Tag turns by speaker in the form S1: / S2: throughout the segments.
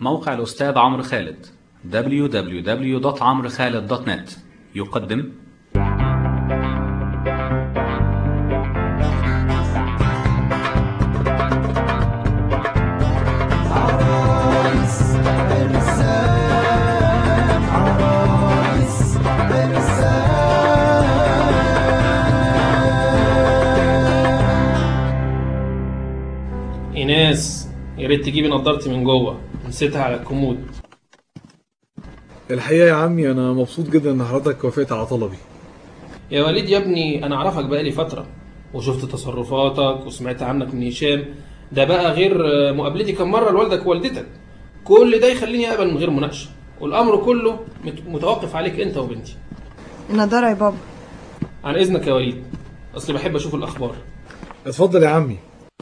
S1: موقع الأستاذ عمرو خالد www.عمرخالد.net يقدم
S2: ايناس يا ريت تجيبي نضارتي من جوه نسيتها على الكومود
S3: الحقيقة يا عمي أنا مبسوط جدا إن حضرتك وافقت على طلبي
S2: يا وليد يا ابني انا اعرفك بقالي فتره وشفت تصرفاتك وسمعت عنك من هشام ده بقى غير مقابلتي كم مره لوالدك ووالدتك كل ده يخليني اقبل من غير مناقشه والامر كله مت- متوقف عليك انت وبنتي
S4: النضارة يا بابا
S2: عن اذنك يا وليد اصل بحب اشوف الاخبار
S3: اتفضل يا عمي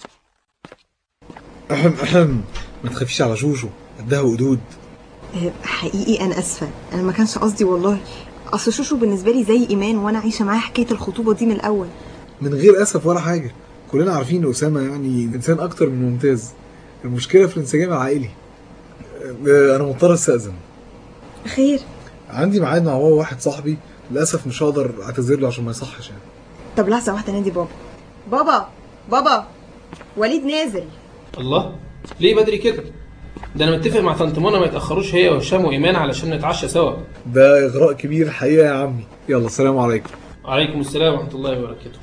S3: أحم أحم ما تخافيش على شوشو قدها وقدود
S4: آه، حقيقي انا اسفه انا ما كانش قصدي والله اصل شوشو بالنسبه لي زي ايمان وانا عايشه معاه حكايه الخطوبه دي من الاول
S3: من غير أسف ولا حاجة كلنا عارفين إن أسامة يعني إنسان أكتر من ممتاز المشكلة في الانسجام العائلي أه، أنا مضطر أستأذن
S4: خير
S3: عندي ميعاد مع بابا واحد صاحبي للأسف مش هقدر أعتذر له عشان ما يصحش يعني
S4: طب لحظه واحده نادي بابا بابا بابا وليد نازل
S2: الله ليه بدري كده ده انا متفق مع طنط منى ما يتاخروش هي وهشام وايمان علشان نتعشى سوا
S3: ده إغراء كبير الحقيقة يا عمي يلا السلام عليكم
S2: وعليكم السلام ورحمه الله وبركاته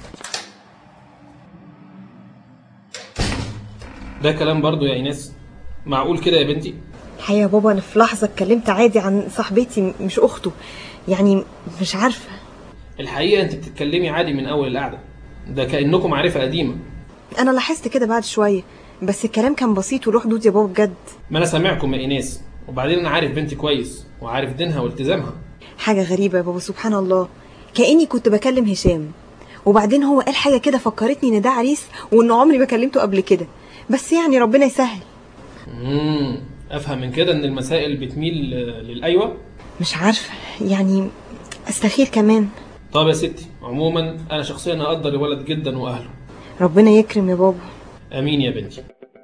S2: ده كلام برضو يا ايناس معقول كده يا بنتي
S4: الحقيقه يا بابا انا في لحظه اتكلمت عادي عن صاحبتي مش اخته يعني مش عارفه
S2: الحقيقه انت بتتكلمي عادي من اول القعده ده كانكم معرفه قديمه
S4: انا لاحظت كده بعد شويه بس الكلام كان بسيط وله حدود يا بابا بجد
S2: ما انا سامعكم يا ايناس وبعدين انا عارف بنتي كويس وعارف دينها والتزامها
S4: حاجه غريبه يا بابا سبحان الله كاني كنت بكلم هشام وبعدين هو قال حاجه كده فكرتني ان ده عريس وان عمري ما كلمته قبل كده بس يعني ربنا يسهل
S2: امم افهم من كده ان المسائل بتميل آه، للايوه
S4: مش عارفه يعني استخير كمان
S2: طب يا ستي عموما انا شخصيا اقدر الولد جدا واهله
S4: ربنا يكرم يا بابا
S2: امين يا بنتي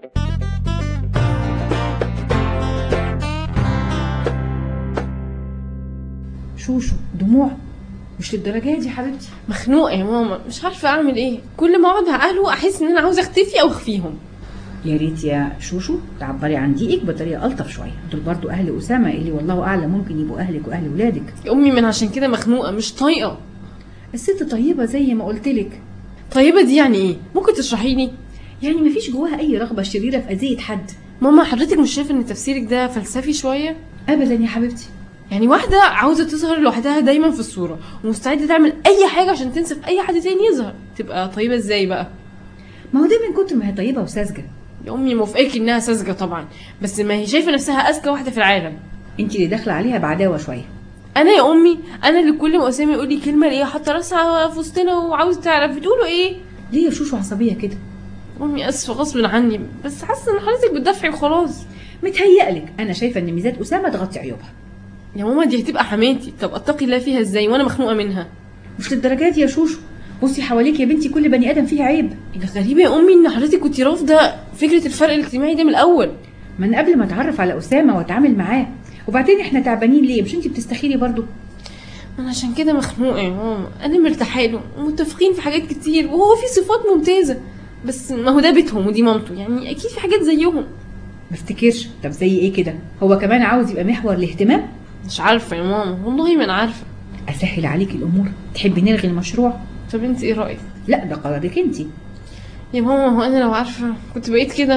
S5: شوشو دموع مش للدرجه دي يا حبيبتي
S6: مخنوقه يا ماما مش عارفه اعمل ايه كل ما اقعد مع اهله احس ان انا عاوزه اختفي او اخفيهم
S5: يا ريت يا شوشو تعبري عن ضيقك بطريقه الطف شويه دول برضو اهل اسامه اللي والله اعلم ممكن يبقوا اهلك واهل ولادك
S6: يا امي من عشان كده مخنوقه مش طايقه
S5: الست طيبه زي ما قلت لك
S6: طيبه دي يعني ايه ممكن تشرحي لي
S5: يعني مفيش جواها اي رغبه شريره في اذيه حد
S6: ماما حضرتك مش شايفه ان تفسيرك ده فلسفي شويه
S5: ابدا يا حبيبتي
S6: يعني واحده عاوزه تظهر لوحدها دايما في الصوره ومستعده تعمل اي حاجه عشان تنسف اي حد تاني يظهر تبقى طيبه ازاي بقى
S5: ما هو ده من كتر ما هي طيبه وساذجه
S6: يا امي موافقاكي انها ساذجه طبعا بس ما هي شايفه نفسها اذكى واحده في العالم
S5: انت اللي داخله عليها بعداوه شويه
S6: انا يا امي انا اللي كل ما اسامه يقول لي كلمه الاقيها حاطه راسها في وسطنا وعاوز تعرف بتقولوا ايه
S5: ليه يا شوشو عصبيه كده
S6: امي اسفه غصب عني بس حاسه ان حضرتك بتدافعي وخلاص
S5: متهيألك انا شايفه ان ميزات اسامه تغطي عيوبها
S6: يا ماما دي هتبقى حماتي طب اتقي الله فيها ازاي وانا مخنوقه منها
S5: مش للدرجه دي يا شوشو بصي حواليك يا بنتي كل بني ادم فيه عيب
S6: الغريبه يا امي ان حضرتك كنت رافضه فكره الفرق الاجتماعي ده من الاول
S5: ما انا قبل ما اتعرف على اسامه واتعامل معاه وبعدين احنا تعبانين ليه مش انت بتستخيري برضو
S6: انا عشان كده مخنوقه يا ماما انا مرتاحه له ومتفقين في حاجات كتير وهو في صفات ممتازه بس ما هو ده بيتهم ودي مامته يعني اكيد في حاجات زيهم
S5: ما افتكرش طب زي ايه كده هو كمان عاوز يبقى محور الاهتمام
S6: مش عارفه يا ماما والله ما انا عارفه
S5: اسهل عليك الامور تحبي نلغي المشروع
S6: طب انت ايه رايك
S5: لا ده قرارك انت
S6: يا ماما هو انا لو عارفه كنت بقيت كده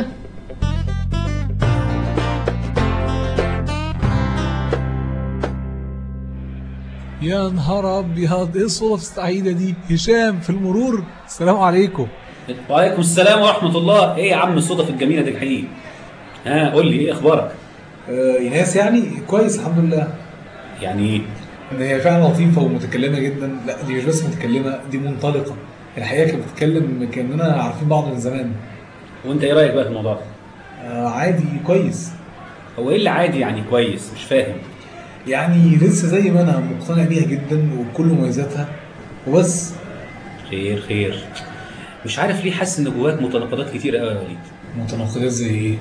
S7: يا نهار ابيض ايه الصدف السعيده دي هشام في المرور السلام عليكم
S1: وعليكم السلام ورحمة الله ايه يا عم الصدف الجميلة دي الحقيقة ها قول لي ايه اخبارك
S3: أه ايناس يعني كويس الحمد لله
S1: يعني
S3: ان هي فعلا لطيفه ومتكلمه جدا لا دي مش بس متكلمه دي منطلقه الحقيقه كانت بتتكلم كاننا عارفين بعض من زمان
S1: وانت ايه رايك بقى في الموضوع ده
S3: أه عادي كويس
S1: هو ايه اللي عادي يعني كويس مش فاهم
S3: يعني لسه زي ما انا مقتنع بيها جدا وبكل مميزاتها وبس
S1: خير خير مش عارف ليه حاسس ان جواك متناقضات كتير قوي يا وليد
S3: متناقضات زي ايه؟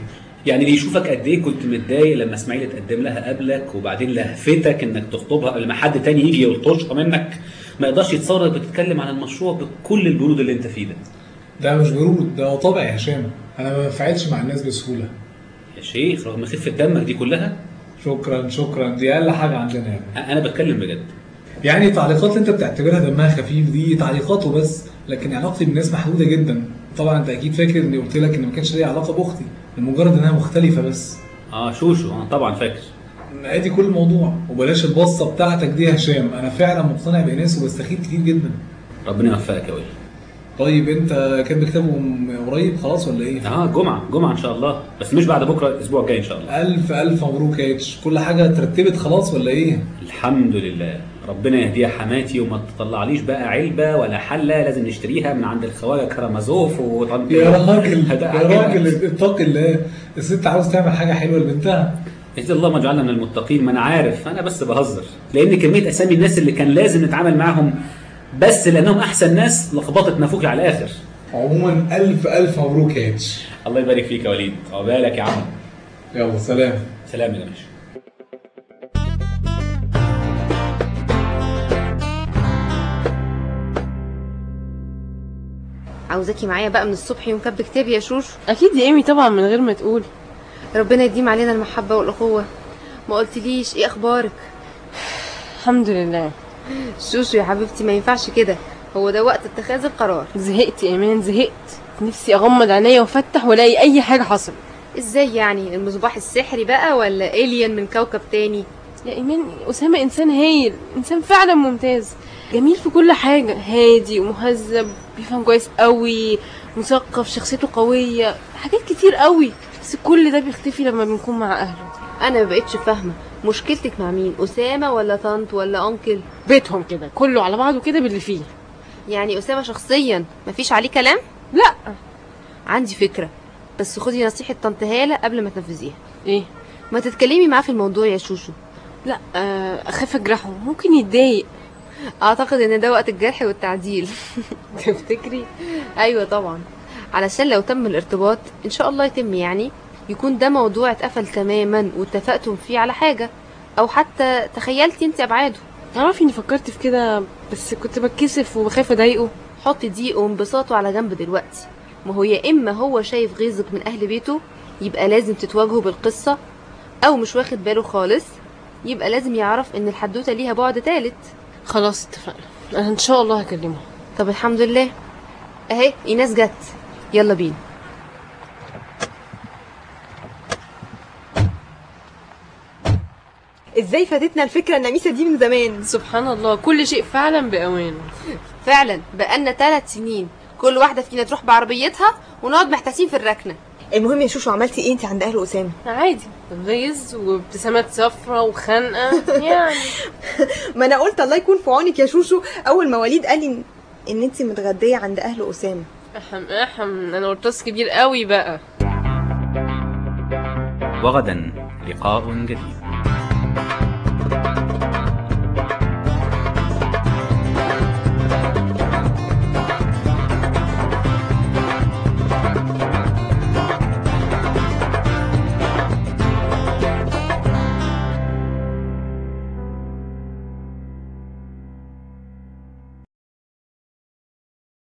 S1: يعني اللي يشوفك قد ايه كنت متضايق لما اسماعيل اتقدم لها قبلك وبعدين لهفتك انك تخطبها قبل ما حد تاني يجي يلطشها منك ما يقدرش يتصور انك بتتكلم عن المشروع بكل البرود اللي انت فيه ده
S3: ده مش برود ده طبع يا هشام انا ما بنفعلش مع الناس بسهوله
S1: يا شيخ رغم خفه دمك دي كلها
S3: شكرا شكرا دي اقل حاجه عندنا يعني
S1: انا بتكلم بجد
S3: يعني التعليقات اللي انت بتعتبرها دمها خفيف دي تعليقات وبس لكن علاقتي بالناس محدوده جدا طبعا انت اكيد فاكر اني قلت لك ان ما كانش ليا علاقه باختي لمجرد انها مختلفه بس
S1: اه شوشو اه طبعا فاكر
S3: ادي كل الموضوع وبلاش البصه بتاعتك دي يا هشام انا فعلا مقتنع بايناس وبستخيل كتير جدا
S1: ربنا يوفقك يا ولي
S3: طيب انت كاتب كتابه م- قريب خلاص ولا ايه؟
S1: اه جمعه جمعه ان شاء الله بس مش بعد بكره الاسبوع الجاي ان شاء الله
S3: الف الف مبروك يا اتش كل حاجه اترتبت خلاص ولا ايه؟
S1: الحمد لله ربنا يهديها حماتي وما تطلعليش بقى علبه ولا حله لازم نشتريها من عند الخواجه كرامازوف وطنط
S3: يا راجل
S1: هذا
S3: يا
S1: حاجة-
S3: راجل اتق الله الست عاوز تعمل حاجه حلوه لبنتها
S1: إذا الله ما جعلنا من المتقين ما انا عارف انا بس بهزر لان كميه اسامي الناس اللي كان لازم نتعامل معاهم بس لانهم احسن ناس لخبطت نافوخي على الاخر
S3: عموما الف الف مبروك يا اتش
S1: الله يبارك فيك يا وليد عقبالك يا عم
S3: يلا سلام
S1: سلام يا باشا
S8: عاوزاكي معايا بقى من الصبح يوم كاتبه كتاب يا شوشو
S6: اكيد يا ايمي طبعا من غير ما تقول
S8: ربنا يديم علينا المحبه والاخوه ما قلتليش ايه اخبارك
S6: الحمد لله
S8: شوشو يا حبيبتي ما ينفعش كده هو ده وقت اتخاذ القرار
S6: زهقت يا ايمان زهقت نفسي اغمض عينيا وافتح والاقي اي حاجه حصلت
S8: ازاي يعني المصباح السحري بقى ولا الين من كوكب تاني
S6: يا ايمان اسامه انسان هايل انسان فعلا ممتاز جميل في كل حاجه هادي ومهذب بيفهم كويس قوي مثقف شخصيته قويه حاجات كتير قوي بس كل ده بيختفي لما بنكون مع اهله
S8: انا ما بقتش فاهمه مشكلتك مع مين اسامه ولا طنط ولا انكل
S6: بيتهم كده كله على بعضه كده باللي فيه
S8: يعني اسامه شخصيا مفيش عليه كلام
S6: لا
S8: عندي فكره بس خدي نصيحه طنط هاله قبل ما تنفذيها
S6: ايه
S8: ما تتكلمي معاه في الموضوع يا شوشو
S6: لا آه، اخاف اجرحه ممكن يتضايق
S8: اعتقد ان ده وقت الجرح والتعديل
S6: تفتكري
S8: ايوه طبعا علشان لو تم الارتباط ان شاء الله يتم يعني يكون ده موضوع اتقفل تماما واتفقتم فيه على حاجه او حتى تخيلتي انت ابعاده
S6: تعرفي اني فكرت في كده بس كنت بتكسف وبخاف اضايقه
S8: حطي دي وانبساطه على جنب دلوقتي ما هو يا اما هو شايف غيظك من اهل بيته يبقى لازم تتواجهوا بالقصه او مش واخد باله خالص يبقى لازم يعرف ان الحدوته ليها بعد تالت
S6: خلاص اتفقنا انا ان شاء الله هكلمه
S8: طب الحمد لله اهي ايناس جت يلا بينا
S4: ازاي فاتتنا الفكره النميسه دي من زمان
S6: سبحان الله كل شيء فعلا باوانه
S8: فعلا بقالنا ثلاث سنين كل واحده فينا تروح بعربيتها ونقعد محتاسين في الركنه
S4: المهم يا شوشو عملتي ايه انت عند اهل اسامه
S6: عادي غيظ وابتسامات صفرة وخنقه يعني
S4: ما انا قلت الله يكون في عونك يا شوشو اول ما وليد قال لي ان, إن انت متغديه عند اهل اسامه
S6: احم احم انا قرطاس كبير قوي بقى
S1: وغدا لقاء جديد